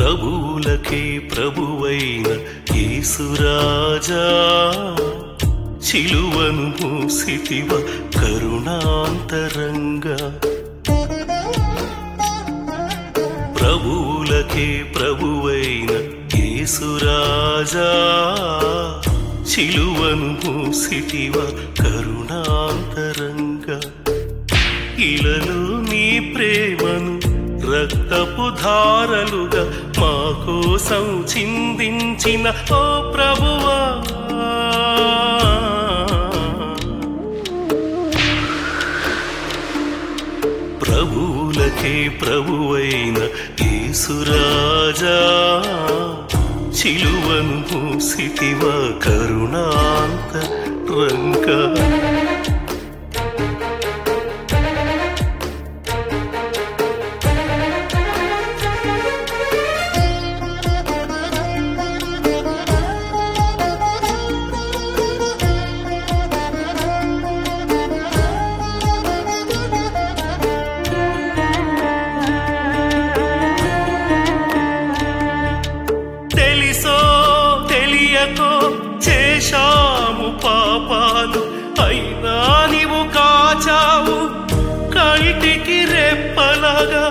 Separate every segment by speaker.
Speaker 1: ప్రభువులకే ప్రభువైన యేసురాజా చిలువను మూసితివ కరుణాంతరంగా ప్రభువులకే ప్రభువైన యేసురాజా చిలువను మూసితివ కరుణాంతరంగా ఇలలో నీ ప్రేమను రక్తపు ధారలుగా మా కోసం చిందించిన ఓ ప్రభువా ప్రభువులకే ప్రభువైన యేసురాజా చిలువను మూసితివ కరుణాంత రంగా తెలిసో తెలియకో చేశాము పాపాలు అయినా నీవు కాచావు కంటికి రెప్పలాగా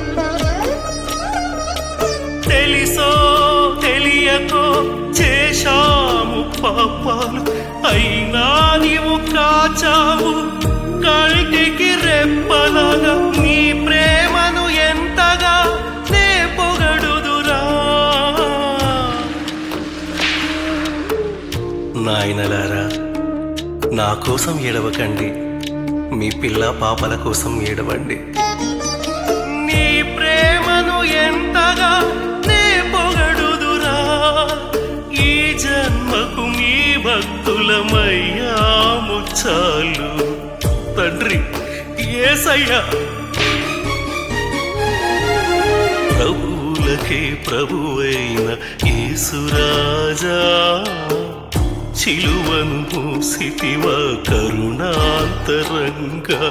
Speaker 1: తెలిసో తెలియకో చేశాము పాపాలు అయినా నీవు కాచావు కంటికి రెప్పలాగా నీ ప్రేమను ఎంతగా నే పొగడుదురా నాయనలారా నా కోసం ఏడవకండి మీ పిల్ల పాపల కోసం ఏడవండి నీ ప్రేమను ఎంతగా నే పొగడుదురా ఈ జన్మకు మీ భక్తులమయ్యాము చాలు తండ్రి ఏసయ్యా ప్రభువులకే ప్రభువైన యేసురాజా చిలువను మూసితివ కరుణాంతరంగా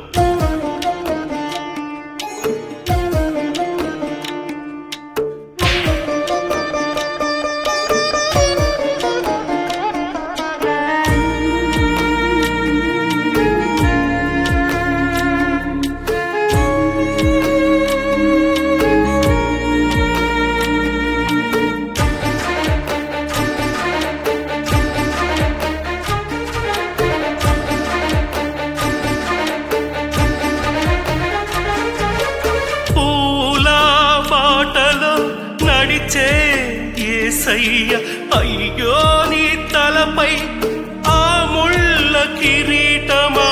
Speaker 1: పూల బాటలో నడిచే ఏసయ్య అయ్యో నీ తలపై ఆ ముళ్ళ కిరీటమా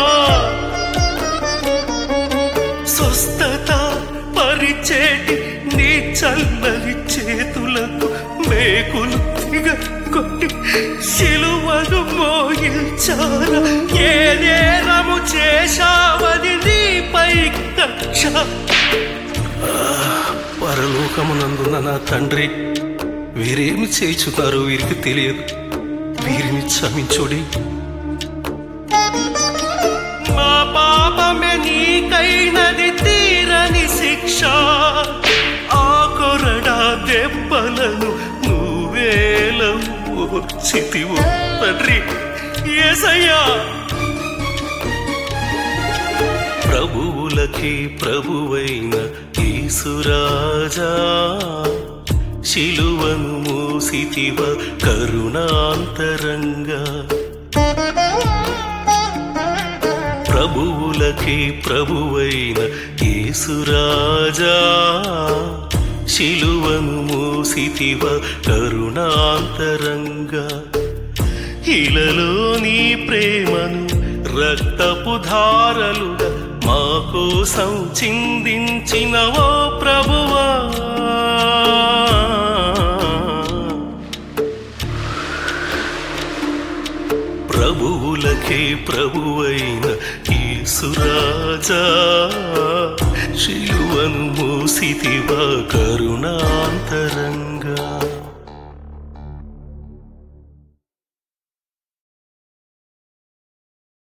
Speaker 1: స్వస్థత పరిచేటి నీ చల్లని చేతులకు మేకులు దిగ కొట్టి సిలువను మోయించాల ఏ నేరము చేశావని నీపై కక్ష పరలోకమునందున్న నా తండ్రి వీరేమి చేయుచున్నారో వీరికి తెలియదు వీరిని క్షమించుడి మా పాపమే నీకైనది తీరని శిక్ష ఆ కొరడా దెబ్బలను నువ్వేల ఓర్చితివు తండ్రి ఏసయ్యా ప్రభువులకి ప్రభువైన యేసురాజా శిలువను మూసితివ కరుణాంతరంగా ప్రభువులకి ప్రభువైన యేసురాజా శిలువను మూసితివ కరుణాంతరంగా ఇలలో నీ ప్రేమను రక్తపు ధారలుగా మా కోసం చిందించిన ఓ ప్రభువా ప్రభువులకే ప్రభువైన యేసురాజా శిలువను మూసితివ కరుణాంతరంగా